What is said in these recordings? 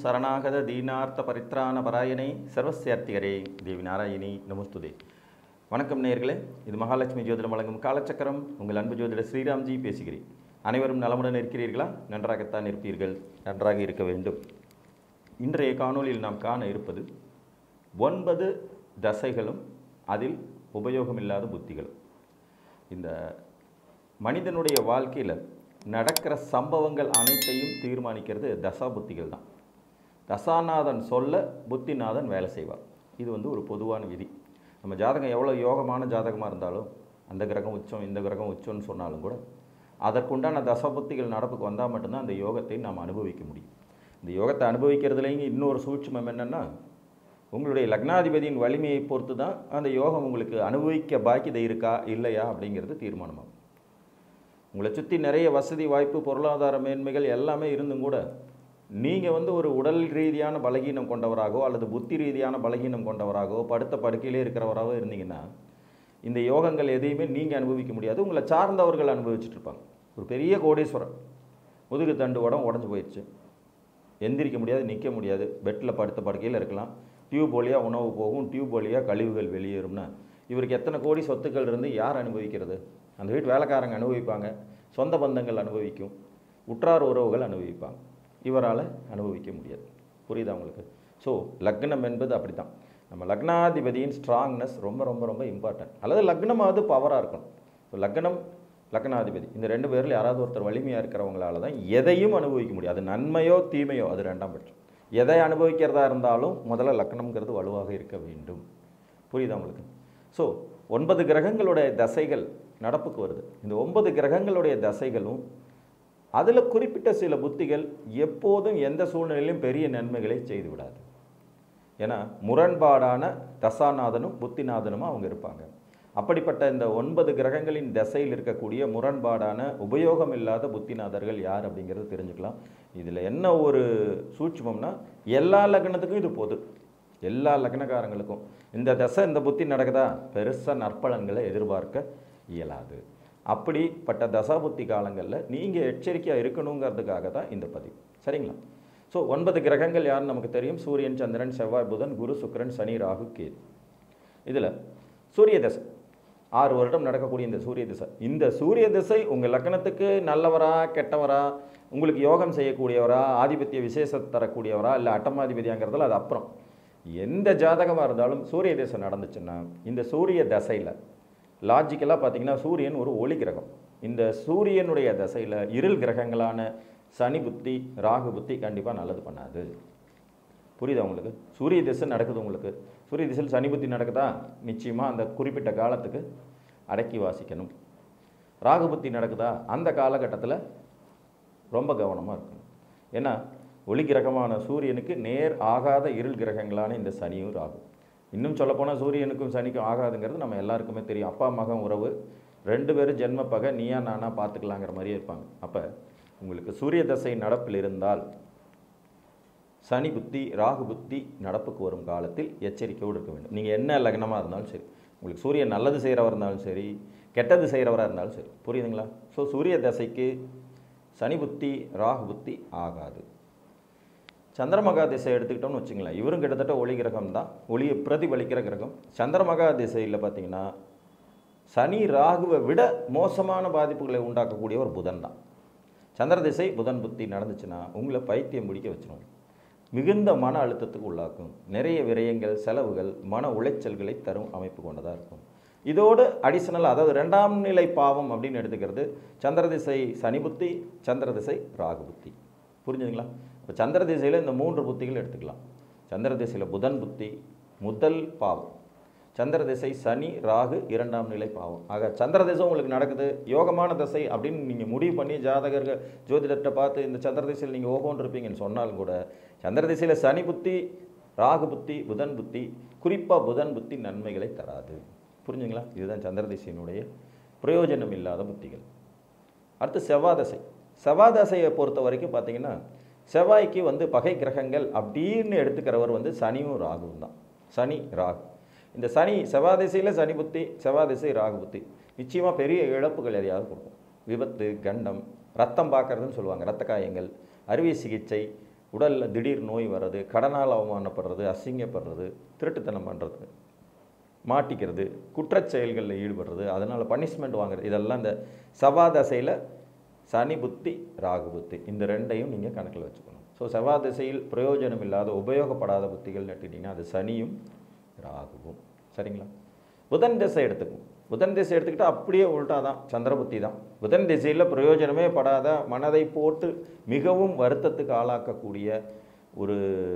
சரணாகத தீனார்த்த பரித்ராண பராயணை சர்வசியார்த்திகரே தேவி நாராயணி நமஸ்துதே வணக்கம் நேயர்களே இது மகாலட்சுமி ஜோதிடம் வழங்கும் காலச்சக்கரம் உங்கள் அன்பு ஜோதிடர் ஸ்ரீராம்ஜி பேசுகிறேன் அனைவரும் நலமுடன் இருக்கிறீர்களா நன்றாகத்தான் இருப்பீர்கள் நன்றாக இருக்க வேண்டும் இன்றைய காணொளியில் நாம் காண இருப்பது ஒன்பது தசைகளும் அதில் உபயோகமில்லாத புத்திகளும் இந்த மனிதனுடைய வாழ்க்கையில் நடக்கிற சம்பவங்கள் அனைத்தையும் தீர்மானிக்கிறது தசா புத்திகள் தான் தசாநாதன் சொல்ல புத்திநாதன் வேலை செய்வார் இது வந்து ஒரு பொதுவான விதி நம்ம ஜாதகம் எவ்வளோ யோகமான ஜாதகமாக இருந்தாலும் அந்த கிரகம் உச்சம் இந்த கிரகம் உச்சம்னு சொன்னாலும் கூட அதற்குண்டான தசபுத்திகள் நடப்புக்கு வந்தால் மட்டும்தான் அந்த யோகத்தை நாம் அனுபவிக்க முடியும் இந்த யோகத்தை அனுபவிக்கிறதுலேயும் இன்னொரு சூட்சுமம் என்னென்னா உங்களுடைய லக்னாதிபதியின் வலிமையை பொறுத்து தான் அந்த யோகம் உங்களுக்கு அனுபவிக்க பாக்கியதை இருக்கா இல்லையா அப்படிங்கிறது தீர்மானமாகும் உங்களை சுற்றி நிறைய வசதி வாய்ப்பு பொருளாதார மேன்மைகள் எல்லாமே இருந்தும் கூட நீங்கள் வந்து ஒரு உடல் ரீதியான பலகீனம் கொண்டவராகவோ அல்லது புத்தி ரீதியான பலகீனம் கொண்டவராகவோ படுத்த படுக்கையிலே இருக்கிறவராகவோ இருந்தீங்கன்னா இந்த யோகங்கள் எதையுமே நீங்கள் அனுபவிக்க முடியாது உங்களை சார்ந்தவர்கள் அனுபவிச்சுட்டு இருப்பாங்க ஒரு பெரிய கோடீஸ்வரர் முதுகு தண்டு உடம் உடஞ்சி போயிடுச்சு எந்திரிக்க முடியாது நிற்க முடியாது பெட்டில் படுத்த படுக்கையில் இருக்கலாம் டியூப் வழியாக உணவு போகும் டியூப் வழியாக கழிவுகள் வெளியேறும்னா இவருக்கு எத்தனை கோடி சொத்துக்கள் இருந்து யார் அனுபவிக்கிறது அந்த வீட்டு வேலைக்காரங்க அனுபவிப்பாங்க சொந்த பந்தங்கள் அனுபவிக்கும் உற்றார் உறவுகள் அனுபவிப்பாங்க இவரால் அனுபவிக்க முடியாது புரியுதா உங்களுக்கு ஸோ லக்னம் என்பது அப்படி தான் நம்ம லக்னாதிபதியின் ஸ்ட்ராங்னஸ் ரொம்ப ரொம்ப ரொம்ப இம்பார்ட்டன்ட் அல்லது லக்னமாவது பவராக இருக்கணும் ஸோ லக்னம் லக்னாதிபதி இந்த ரெண்டு பேரில் யாராவது ஒருத்தர் வலிமையாக இருக்கிறவங்களால தான் எதையும் அனுபவிக்க முடியும் அது நன்மையோ தீமையோ அது ரெண்டாம் பட்சம் எதை அனுபவிக்கிறதா இருந்தாலும் முதல்ல லக்னம்ங்கிறது வலுவாக இருக்க வேண்டும் புரியுதா உங்களுக்கு ஸோ ஒன்பது கிரகங்களுடைய தசைகள் நடப்புக்கு வருது இந்த ஒன்பது கிரகங்களுடைய தசைகளும் அதில் குறிப்பிட்ட சில புத்திகள் எப்போதும் எந்த சூழ்நிலையிலும் பெரிய நன்மைகளை செய்து விடாது ஏன்னா முரண்பாடான தசாநாதனும் புத்திநாதனும் அவங்க இருப்பாங்க அப்படிப்பட்ட இந்த ஒன்பது கிரகங்களின் தசையில் இருக்கக்கூடிய முரண்பாடான உபயோகம் இல்லாத புத்திநாதர்கள் யார் அப்படிங்கிறது தெரிஞ்சுக்கலாம் இதில் என்ன ஒரு சூட்சமம்னா எல்லா லக்னத்துக்கும் இது பொது எல்லா லக்னக்காரங்களுக்கும் இந்த தசை இந்த புத்தி நடக்குதா பெருசாக நற்பலன்களை எதிர்பார்க்க இயலாது அப்படிப்பட்ட தசாபுத்தி காலங்களில் நீங்கள் எச்சரிக்கையாக இருக்கணுங்கிறதுக்காக தான் இந்த பதிவு சரிங்களா ஸோ ஒன்பது கிரகங்கள் யாருன்னு நமக்கு தெரியும் சூரியன் சந்திரன் செவ்வாய் புதன் குரு சுக்கிரன் சனி ராகு கேது இதில் சூரிய தசை ஆறு வருடம் நடக்கக்கூடிய இந்த சூரிய திசை இந்த சூரிய திசை உங்கள் லக்னத்துக்கு நல்லவரா கெட்டவரா உங்களுக்கு யோகம் செய்யக்கூடியவரா ஆதிபத்திய விசேஷத்தை தரக்கூடியவரா இல்லை அட்டமாதிபதியாங்கிறதுல அது அப்புறம் எந்த ஜாதகமாக இருந்தாலும் சூரிய திசை நடந்துச்சுன்னா இந்த சூரிய தசையில் லாஜிக்கலாக பார்த்தீங்கன்னா சூரியன் ஒரு ஒளி கிரகம் இந்த சூரியனுடைய தசையில் இருள் கிரகங்களான சனி புத்தி ராகு புத்தி கண்டிப்பாக நல்லது பண்ணாது புரியுதா உங்களுக்கு சூரிய திசை நடக்குது உங்களுக்கு சூரிய திசையில் சனி புத்தி நடக்குதா நிச்சயமாக அந்த குறிப்பிட்ட காலத்துக்கு அடக்கி வாசிக்கணும் ராகு புத்தி நடக்குதா அந்த காலகட்டத்தில் ரொம்ப கவனமாக இருக்கணும் ஏன்னா ஒளி கிரகமான சூரியனுக்கு நேர் ஆகாத இருள் கிரகங்களான இந்த சனியும் ராகு இன்னும் சொல்லப்போனால் சூரியனுக்கும் சனிக்கும் ஆகாதுங்கிறது நம்ம எல்லாருக்குமே தெரியும் அப்பா மகன் உறவு ரெண்டு பேரும் ஜென்ம பகை நீயா நானா பார்த்துக்கலாங்கிற மாதிரியே இருப்பாங்க அப்போ உங்களுக்கு சூரிய தசை நடப்பில் இருந்தால் சனி புத்தி ராகு புத்தி நடப்புக்கு வரும் காலத்தில் எச்சரிக்கையோடு இருக்க வேண்டும் நீங்கள் என்ன லக்னமாக இருந்தாலும் சரி உங்களுக்கு சூரியன் நல்லது செய்கிறவராக இருந்தாலும் சரி கெட்டது செய்கிறவராக இருந்தாலும் சரி புரியுதுங்களா ஸோ சூரிய தசைக்கு சனி புத்தி ராகு புத்தி ஆகாது சந்திரமகா திசை எடுத்துக்கிட்டோம்னு வச்சுங்களேன் இவரும் கிட்டத்தட்ட ஒளி கிரகம் தான் ஒளியை பிரதிபலிக்கிற கிரகம் சந்திரமகா திசையில் பார்த்தீங்கன்னா சனி ராகுவை விட மோசமான பாதிப்புகளை உண்டாக்கக்கூடிய ஒரு புதன் தான் சந்திர திசை புதன் புத்தி நடந்துச்சுன்னா உங்களை பைத்தியம் பிடிக்க வச்சிரும் மிகுந்த மன அழுத்தத்துக்கு உள்ளாக்கும் நிறைய விரயங்கள் செலவுகள் மன உளைச்சல்களை தரும் அமைப்பு கொண்டதாக இருக்கும் இதோடு அடிஷனல் அதாவது ரெண்டாம் நிலை பாவம் அப்படின்னு எடுத்துக்கிறது சந்திர திசை சனி புத்தி சந்திர திசை ராகு புத்தி புரிஞ்சுதுங்களா இப்போ சந்திர திசையில் இந்த மூன்று புத்திகள் எடுத்துக்கலாம் சந்திர திசையில் புதன் புத்தி முதல் பாவம் சந்திர திசை சனி ராகு இரண்டாம் நிலை பாவம் ஆக சந்திர திசை உங்களுக்கு நடக்குது யோகமான திசை அப்படின்னு நீங்கள் முடிவு பண்ணி ஜாதகர்கள் ஜோதிடத்தை பார்த்து இந்த சந்திர திசையில் நீங்கள் ஓகோன்னு இருப்பீங்கன்னு சொன்னாலும் கூட சந்திர திசையில் சனி புத்தி ராகு புத்தி புதன் புத்தி குறிப்பாக புதன் புத்தி நன்மைகளை தராது புரிஞ்சுங்களா இதுதான் சந்திர திசையினுடைய பிரயோஜனம் இல்லாத புத்திகள் அடுத்து செவ்வாதசை செவ்வாதசையை பொறுத்த வரைக்கும் பார்த்தீங்கன்னா செவ்வாய்க்கு வந்து பகை கிரகங்கள் அப்படின்னு எடுத்துக்கிறவர் வந்து சனியும் ராகுவும் தான் சனி ராகு இந்த சனி செவ்வாதிசையில் சனி புத்தி செவ்வாதிசை ராகு புத்தி நிச்சயமாக பெரிய இழப்புகள் எதையாவது கொடுக்கும் விபத்து கண்டம் ரத்தம் பார்க்கறதுன்னு சொல்லுவாங்க ரத்த காயங்கள் அறுவை சிகிச்சை உடலில் திடீர் நோய் வர்றது கடனால் அவமானப்படுறது அசிங்கப்படுறது திருட்டுத்தனம் பண்ணுறது மாட்டிக்கிறது குற்றச் செயல்களில் ஈடுபடுறது அதனால் பனிஷ்மெண்ட் வாங்குறது இதெல்லாம் இந்த செவ்வாதசையில் சனி புத்தி ராகு புத்தி இந்த ரெண்டையும் நீங்கள் கணக்கில் வச்சுக்கணும் ஸோ செவ்வாதசையில் பிரயோஜனம் இல்லாத உபயோகப்படாத புத்திகள் நட்டுட்டிங்கன்னா அது சனியும் ராகுவும் சரிங்களா புதன் திசை எடுத்துக்கும் புதன் திசை எடுத்துக்கிட்டால் அப்படியே உள்டா தான் சந்திர புத்தி தான் புதன் திசையில் பிரயோஜனமே படாத மனதை போட்டு மிகவும் வருத்தத்துக்கு ஆளாக்கக்கூடிய ஒரு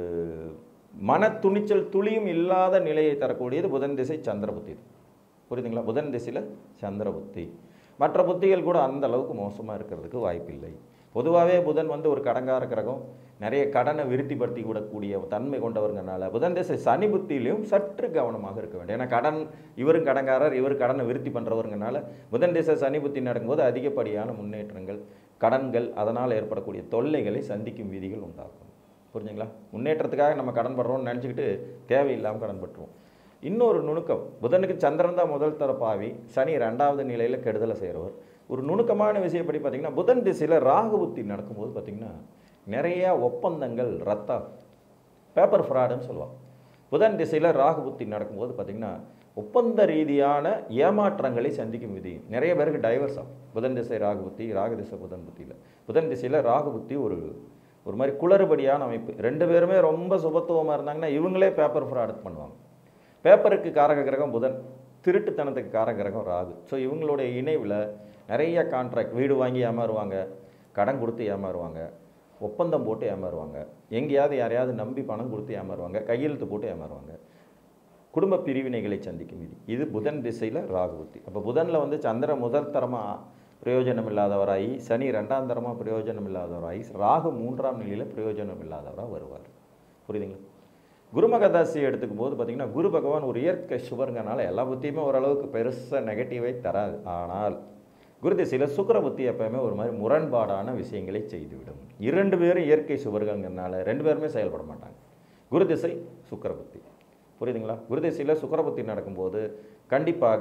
மன துணிச்சல் துளியும் இல்லாத நிலையை தரக்கூடியது புதன் திசை சந்திர புத்தி புரியுதுங்களா புதன் திசையில் சந்திர புத்தி மற்ற புத்திகள் கூட அந்த அளவுக்கு மோசமாக இருக்கிறதுக்கு வாய்ப்பில்லை பொதுவாகவே புதன் வந்து ஒரு கடங்கார கிரகம் நிறைய கடனை விருத்திப்படுத்தி விடக்கூடிய தன்மை கொண்டவர்ங்கனால புதன் திசை சனி புத்தியிலையும் சற்று கவனமாக இருக்க வேண்டும் ஏன்னா கடன் இவரும் கடங்காரர் இவர் கடனை விருத்தி பண்ணுறவருங்கனால புதன் திசை சனி புத்தி நடக்கும்போது அதிகப்படியான முன்னேற்றங்கள் கடன்கள் அதனால் ஏற்படக்கூடிய தொல்லைகளை சந்திக்கும் விதிகள் உண்டாகும் புரிஞ்சுங்களா முன்னேற்றத்துக்காக நம்ம கடன் படுறோம்னு நினச்சிக்கிட்டு தேவையில்லாமல் கடன் பட்டுருவோம் இன்னொரு நுணுக்கம் புதனுக்கு சந்திரன் தான் முதல் தர பாவி சனி ரெண்டாவது நிலையில் கெடுதலை செய்கிறவர் ஒரு நுணுக்கமான விஷயப்படி பார்த்தீங்கன்னா புதன் திசையில் ராகு புத்தி நடக்கும்போது பார்த்தீங்கன்னா நிறைய ஒப்பந்தங்கள் ரத்தா பேப்பர் ஃப்ராடுன்னு சொல்லுவாங்க புதன் திசையில் ராகு புத்தி நடக்கும்போது பார்த்தீங்கன்னா ஒப்பந்த ரீதியான ஏமாற்றங்களை சந்திக்கும் விதி நிறைய பேருக்கு டைவர்ஸ் ஆகும் புதன் திசை ராகு புத்தி ராகு திசை புதன் புத்தியில் புதன் திசையில் ராகு புத்தி ஒரு ஒரு மாதிரி குளறுபடியான அமைப்பு ரெண்டு பேருமே ரொம்ப சுபத்துவமாக இருந்தாங்கன்னா இவங்களே பேப்பர் ஃப்ராட் பண்ணுவாங்க பேப்பருக்கு காரக கிரகம் புதன் திருட்டுத்தனத்துக்கு காரக கிரகம் ராகு ஸோ இவங்களுடைய இணைவில் நிறைய கான்ட்ராக்ட் வீடு வாங்கி ஏமாறுவாங்க கடன் கொடுத்து ஏமாறுவாங்க ஒப்பந்தம் போட்டு ஏமாறுவாங்க எங்கேயாவது யாரையாவது நம்பி பணம் கொடுத்து ஏமாறுவாங்க கையெழுத்து போட்டு ஏமாறுவாங்க குடும்ப பிரிவினைகளை சந்திக்கும் விதி இது புதன் திசையில் ராகு புத்தி அப்போ புதனில் வந்து சந்திரன் முதல் தரமாக பிரயோஜனம் இல்லாதவராகி சனி ரெண்டாம் தரமாக பிரயோஜனம் இல்லாதவராகி ராகு மூன்றாம் நிலையில் பிரயோஜனம் இல்லாதவராக வருவார் புரியுதுங்களா குருமகதாசி எடுத்துக்கும் போது பார்த்தீங்கன்னா குரு பகவான் ஒரு இயற்கை சுவருங்கனால எல்லா புத்தியுமே ஓரளவுக்கு பெருசாக நெகட்டிவை தராது ஆனால் குரு திசையில் சுக்கர புத்தி எப்பவுமே ஒரு மாதிரி முரண்பாடான விஷயங்களை செய்துவிடும் இரண்டு பேரும் இயற்கை சுவர்கள்ங்கிறனால ரெண்டு பேருமே செயல்பட மாட்டாங்க குரு திசை சுக்கர புத்தி புரியுதுங்களா குரு திசையில் சுக்கர புத்தி நடக்கும்போது கண்டிப்பாக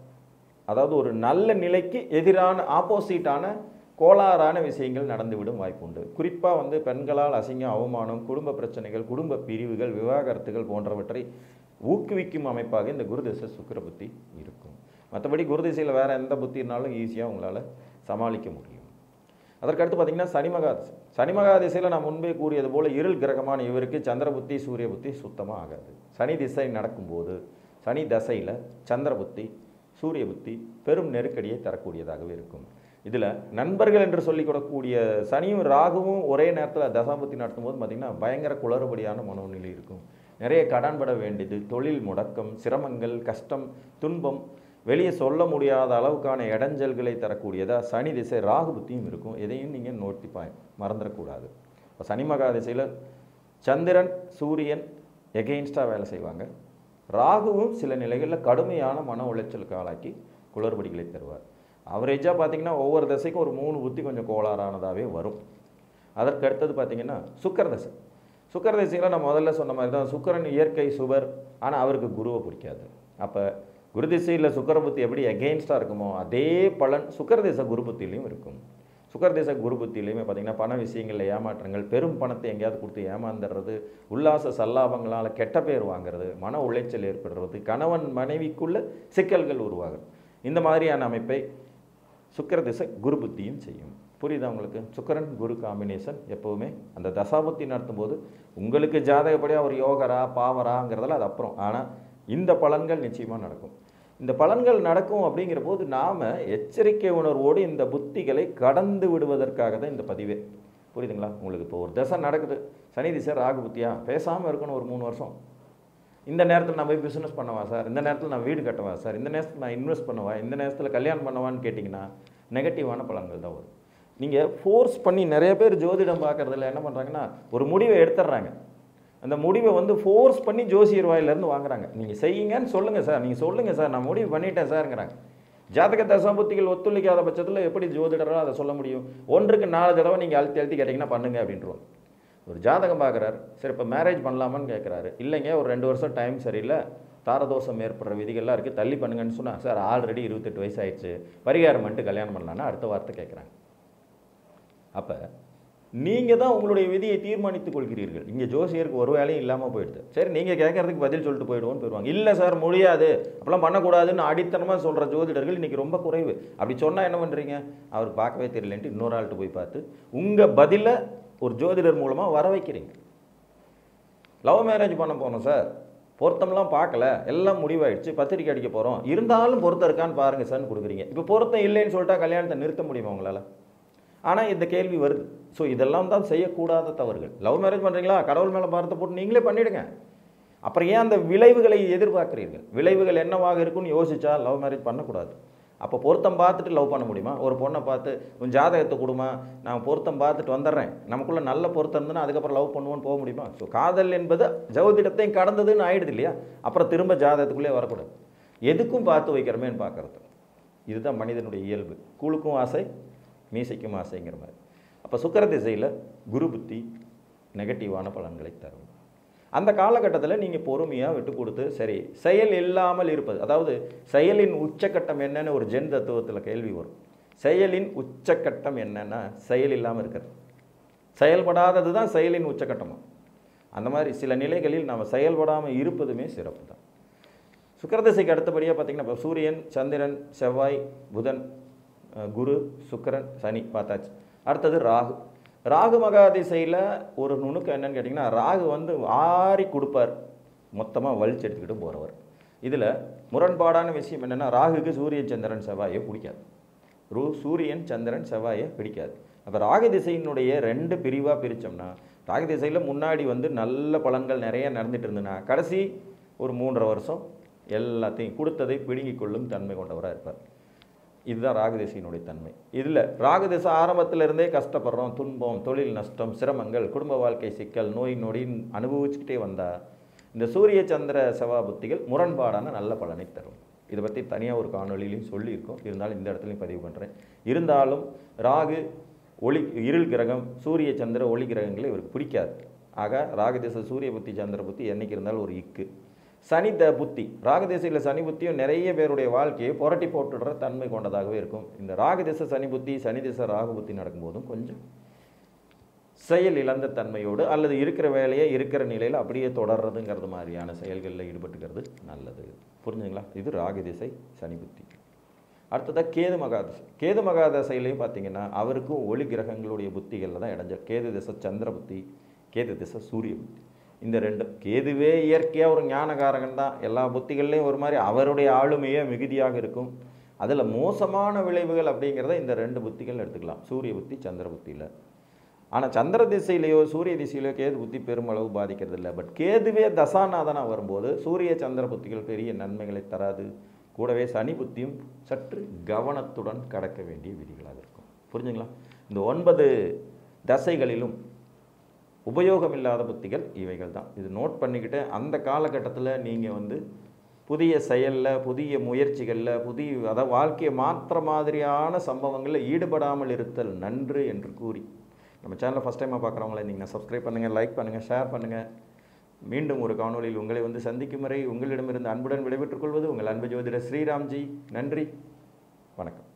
அதாவது ஒரு நல்ல நிலைக்கு எதிரான ஆப்போசிட்டான கோளாறான விஷயங்கள் நடந்துவிடும் வாய்ப்புண்டு குறிப்பாக வந்து பெண்களால் அசிங்கம் அவமானம் குடும்ப பிரச்சனைகள் குடும்ப பிரிவுகள் விவாகரத்துகள் போன்றவற்றை ஊக்குவிக்கும் அமைப்பாக இந்த குருதிசை சுக்கிர புத்தி இருக்கும் மற்றபடி குருதிசையில் வேறு எந்த புத்தினாலும் ஈஸியாக உங்களால் சமாளிக்க முடியும் அதற்கடுத்து பார்த்தீங்கன்னா சனிமகாதிசை சனிமகாதிசையில் நான் முன்பே கூறியது போல் இருள் கிரகமான இவருக்கு சந்திர புத்தி சூரிய புத்தி சுத்தமாக ஆகாது சனி திசை நடக்கும்போது சனி தசையில் சந்திர புத்தி சூரிய புத்தி பெரும் நெருக்கடியை தரக்கூடியதாகவே இருக்கும் இதில் நண்பர்கள் என்று சொல்லிக்கூடக்கூடிய சனியும் ராகுவும் ஒரே நேரத்தில் தசாபுத்தி நடத்தும்போது பார்த்திங்கன்னா பயங்கர குளறுபடியான மனோநிலை இருக்கும் நிறைய கடன்பட வேண்டியது தொழில் முடக்கம் சிரமங்கள் கஷ்டம் துன்பம் வெளியே சொல்ல முடியாத அளவுக்கான இடைஞ்சல்களை தரக்கூடியதாக சனி திசை ராகு புத்தியும் இருக்கும் எதையும் நீங்கள் நோட்டிப்பாய் மறந்துடக்கூடாது இப்போ சனி மகா திசையில் சந்திரன் சூரியன் எகெயின்ஸ்டாக வேலை செய்வாங்க ராகுவும் சில நிலைகளில் கடுமையான மன உளைச்சலுக்கு ஆளாக்கி குளறுபடிகளை தருவார் அவரேஜாக பார்த்தீங்கன்னா ஒவ்வொரு தசைக்கும் ஒரு மூணு புத்தி கொஞ்சம் கோளாறானதாகவே வரும் அதற்கு அடுத்தது பார்த்தீங்கன்னா சுக்கர தசை சுக்கர தசையில் நான் முதல்ல சொன்ன மாதிரி தான் சுக்கரன் இயற்கை சுவர் ஆனால் அவருக்கு குருவை பிடிக்காது அப்போ குரு திசையில் சுக்கர புத்தி எப்படி எகெயின்ஸ்டாக இருக்குமோ அதே பலன் சுக்கர திசை குரு புத்திலையும் இருக்கும் சுக்கர திசை குரு புத்திலையுமே பார்த்தீங்கன்னா பண விஷயங்களில் ஏமாற்றங்கள் பெரும் பணத்தை எங்கேயாவது கொடுத்து ஏமாந்துடுறது உல்லாச சல்லாபங்களால் கெட்ட பேர் வாங்குறது மன உளைச்சல் ஏற்படுறது கணவன் மனைவிக்குள்ள சிக்கல்கள் உருவாகுது இந்த மாதிரியான அமைப்பை சுக்கிர திசை குரு புத்தியும் செய்யும் புரியுதா உங்களுக்கு சுக்கிரன் குரு காம்பினேஷன் எப்போவுமே அந்த தசாபுத்தி நடத்தும்போது உங்களுக்கு ஜாதகப்படி அவர் யோகரா பாவராங்கிறதெல்லாம் அது அப்புறம் ஆனால் இந்த பலன்கள் நிச்சயமாக நடக்கும் இந்த பலன்கள் நடக்கும் அப்படிங்கிற போது நாம் எச்சரிக்கை உணர்வோடு இந்த புத்திகளை கடந்து விடுவதற்காக தான் இந்த பதிவே புரியுதுங்களா உங்களுக்கு இப்போ ஒரு தசை நடக்குது சனி திசை ராகு புத்தியா பேசாமல் இருக்கணும் ஒரு மூணு வருஷம் இந்த நேரத்தில் நான் போய் பிஸ்னஸ் பண்ணவா சார் இந்த நேரத்தில் நான் வீடு கட்டவா சார் இந்த நேரத்தில் நான் இன்வெஸ்ட் பண்ணவா இந்த நேரத்தில் கல்யாணம் பண்ணவான்னு கேட்டிங்கன்னா நெகட்டிவான பலன்கள் தான் வரும் நீங்கள் ஃபோர்ஸ் பண்ணி நிறைய பேர் ஜோதிடம் பார்க்குறதுல என்ன பண்ணுறாங்கன்னா ஒரு முடிவை எடுத்துடுறாங்க அந்த முடிவை வந்து ஃபோர்ஸ் பண்ணி ஜோசியர் வாயிலேருந்து வாங்குறாங்க நீங்கள் செய்யுங்கன்னு சொல்லுங்கள் சார் நீங்கள் சொல்லுங்கள் சார் நான் முடிவு பண்ணிட்டேன் சார்ங்கிறாங்க ஜாதக தசாபுத்திகள் ஒத்துழைக்காத பட்சத்தில் எப்படி ஜோதிடராக அதை சொல்ல முடியும் ஒன்றுக்கு நாலு தடவை நீங்கள் அழுத்தி அழுத்தி கேட்டிங்கன்னா பண்ணுங்க அப்படின்றோம் ஒரு ஜாதகம் பார்க்குறாரு சரி இப்போ மேரேஜ் பண்ணலாமான்னு கேட்குறாரு இல்லைங்க ஒரு ரெண்டு வருஷம் டைம் சரியில்லை தாரதோஷம் ஏற்படுற விதிகள்லாம் இருக்குது தள்ளி பண்ணுங்கன்னு சொன்னால் சார் ஆல்ரெடி இருபத்தெட்டு வயசு ஆயிடுச்சு பரிகாரம் பண்ணிட்டு கல்யாணம் பண்ணலான்னா அடுத்த வார்த்தை கேட்குறாங்க அப்போ நீங்கள் தான் உங்களுடைய விதியை தீர்மானித்துக் கொள்கிறீர்கள் இங்கே ஜோசியருக்கு ஒரு வேலையும் இல்லாமல் போயிடுது சரி நீங்கள் கேட்கறதுக்கு பதில் சொல்லிட்டு போயிடுவோன்னு போயிடுவாங்க இல்லை சார் முடியாது அப்பெல்லாம் பண்ணக்கூடாதுன்னு அடித்தனமாக சொல்கிற ஜோதிடர்கள் இன்றைக்கி ரொம்ப குறைவு அப்படி சொன்னால் என்ன பண்ணுறீங்க அவர் பார்க்கவே தெரியலன்ட்டு இன்னொரு ஆள்கிட்ட போய் பார்த்து உங்கள் பதிலை ஒரு ஜோதிடர் மூலமாக வர வைக்கிறீங்க லவ் மேரேஜ் பண்ண போனோம் சார் பொருத்தம்லாம் பார்க்கல எல்லாம் முடிவாயிடுச்சு பத்திரிக்கை அடிக்க போகிறோம் இருந்தாலும் பொருத்தம் இருக்கான்னு பாருங்க சார்னு கொடுக்குறீங்க இப்போ பொருத்தம் இல்லைன்னு சொல்லிட்டா கல்யாணத்தை நிறுத்த முடியுமா உங்களால் ஆனால் இந்த கேள்வி வருது ஸோ இதெல்லாம் தான் செய்யக்கூடாத தவறுகள் லவ் மேரேஜ் பண்ணுறீங்களா கடவுள் மேலே பாரத்தை போட்டு நீங்களே பண்ணிவிடுங்க அப்புறம் ஏன் அந்த விளைவுகளை எதிர்பார்க்குறீர்கள் விளைவுகள் என்னவாக இருக்குன்னு யோசிச்சா லவ் மேரேஜ் பண்ணக்கூடாது அப்போ பொருத்தம் பார்த்துட்டு லவ் பண்ண முடியுமா ஒரு பொண்ணை பார்த்து உன் ஜாதகத்தை கொடுமா நான் பொருத்தம் பார்த்துட்டு வந்துடுறேன் நமக்குள்ள நல்ல பொருத்தம் இருந்ததுன்னா அதுக்கப்புறம் லவ் பண்ணுவோன்னு போக முடியுமா ஸோ காதல் என்பது ஜோதிடத்தையும் கடந்ததுன்னு ஆயிடுது இல்லையா அப்புறம் திரும்ப ஜாதகத்துக்குள்ளே வரக்கூடாது எதுக்கும் பார்த்து வைக்கிறமேன்னு பார்க்கறது இதுதான் மனிதனுடைய இயல்பு கூழுக்கும் ஆசை மீசைக்கும் ஆசைங்கிற மாதிரி அப்போ சுக்கர திசையில் குரு புத்தி நெகட்டிவான பலன்களை தரும் அந்த காலகட்டத்தில் நீங்கள் பொறுமையாக விட்டு கொடுத்து சரி செயல் இல்லாமல் இருப்பது அதாவது செயலின் உச்சக்கட்டம் என்னன்னு ஒரு ஜென் தத்துவத்தில் கேள்வி வரும் செயலின் உச்சக்கட்டம் என்னன்னா செயல் இல்லாமல் இருக்கிறது செயல்படாதது தான் செயலின் உச்சக்கட்டமாக அந்த மாதிரி சில நிலைகளில் நாம் செயல்படாமல் இருப்பதுமே சிறப்பு தான் சுக்கரதிசைக்கு அடுத்தபடியாக பார்த்தீங்கன்னா இப்போ சூரியன் சந்திரன் செவ்வாய் புதன் அஹ், குரு சுக்கிரன் சனி பார்த்தாச்சு அடுத்தது ராகு ராகு மகாதிசையில் ஒரு நுணுக்கம் என்னன்னு கேட்டிங்கன்னா ராகு வந்து ஆறி கொடுப்பார் மொத்தமாக வலிச்சு எடுத்துக்கிட்டு போகிறவர் இதில் முரண்பாடான விஷயம் என்னென்னா ராகுக்கு சூரியன் சந்திரன் செவ்வாயை பிடிக்காது ரூ சூரியன் சந்திரன் செவ்வாயை பிடிக்காது அப்போ ராகு திசையினுடைய ரெண்டு பிரிவாக பிரித்தோம்னா ராகு திசையில் முன்னாடி வந்து நல்ல பலன்கள் நிறைய நடந்துட்டு இருந்ததுன்னா கடைசி ஒரு மூன்றரை வருஷம் எல்லாத்தையும் கொடுத்ததை பிடுங்கிக் கொள்ளும் தன்மை கொண்டவராக இருப்பார் இதுதான் ராகுதிசையினுடைய தன்மை இதில் ராகுதிசை ஆரம்பத்துல இருந்தே கஷ்டப்படுறோம் துன்பம் தொழில் நஷ்டம் சிரமங்கள் குடும்ப வாழ்க்கை சிக்கல் நோய் நொடின்னு அனுபவிச்சுக்கிட்டே வந்தால் இந்த சூரிய சந்திர செவ்வாய் புத்திகள் முரண்பாடான நல்ல பலனை தரும் இதை பற்றி தனியாக ஒரு காணொளியிலையும் சொல்லியிருக்கோம் இருந்தாலும் இந்த இடத்துலையும் பதிவு பண்ணுறேன் இருந்தாலும் ராகு ஒளி இருள் கிரகம் சூரிய சந்திர ஒளி கிரகங்களை இவருக்கு பிடிக்காது ஆக ராகுதிசை சூரிய புத்தி சந்திர புத்தி என்னைக்கு இருந்தாலும் ஒரு இக்கு சனி த புத்தி ராகதிசையில் சனி புத்தியும் நிறைய பேருடைய வாழ்க்கையை புரட்டி போட்டுடுற தன்மை கொண்டதாகவே இருக்கும் இந்த ராகதிசை சனி புத்தி சனி திசை ராகு புத்தி நடக்கும்போதும் கொஞ்சம் செயல் இழந்த தன்மையோடு அல்லது இருக்கிற வேலையை இருக்கிற நிலையில் அப்படியே தொடர்றதுங்கிறது மாதிரியான செயல்களில் ஈடுபட்டுக்கிறது நல்லது புரிஞ்சுங்களா இது ராகு திசை சனி புத்தி அடுத்ததாக கேது மகாதசை கேது மகாதசையிலையும் பார்த்தீங்கன்னா அவருக்கும் ஒளி கிரகங்களுடைய புத்திகளில் தான் இடைஞ்சல் கேது திசை சந்திர புத்தி கேது திசை சூரிய புத்தி இந்த ரெண்டு கேதுவே இயற்கையாக ஒரு ஞானகாரகன் தான் எல்லா புத்திகள்லையும் ஒரு மாதிரி அவருடைய ஆளுமையே மிகுதியாக இருக்கும் அதில் மோசமான விளைவுகள் அப்படிங்கிறத இந்த ரெண்டு புத்திகள் எடுத்துக்கலாம் சூரிய புத்தி சந்திர புத்தியில் ஆனால் சந்திர திசையிலையோ சூரிய திசையிலையோ கேது புத்தி பெருமளவு பாதிக்கிறது இல்லை பட் கேதுவே தசாநாதனாக வரும்போது சூரிய சந்திர புத்திகள் பெரிய நன்மைகளை தராது கூடவே சனி புத்தியும் சற்று கவனத்துடன் கடக்க வேண்டிய விதிகளாக இருக்கும் புரிஞ்சுங்களா இந்த ஒன்பது தசைகளிலும் உபயோகம் இல்லாத புத்திகள் இவைகள் தான் இது நோட் பண்ணிக்கிட்டு அந்த காலகட்டத்தில் நீங்கள் வந்து புதிய செயலில் புதிய முயற்சிகளில் புதிய அதாவது வாழ்க்கையை மாற்ற மாதிரியான சம்பவங்களில் ஈடுபடாமல் இருத்தல் நன்று என்று கூறி நம்ம சேனலை ஃபஸ்ட் டைமாக பார்க்குறவங்கள நீங்கள் சப்ஸ்கிரைப் பண்ணுங்கள் லைக் பண்ணுங்கள் ஷேர் பண்ணுங்கள் மீண்டும் ஒரு காணொளியில் உங்களை வந்து சந்திக்கும் வரை உங்களிடமிருந்து அன்புடன் விடைபெற்றுக் கொள்வது உங்கள் அன்பு ஜோதிடர் ஸ்ரீராம்ஜி நன்றி வணக்கம்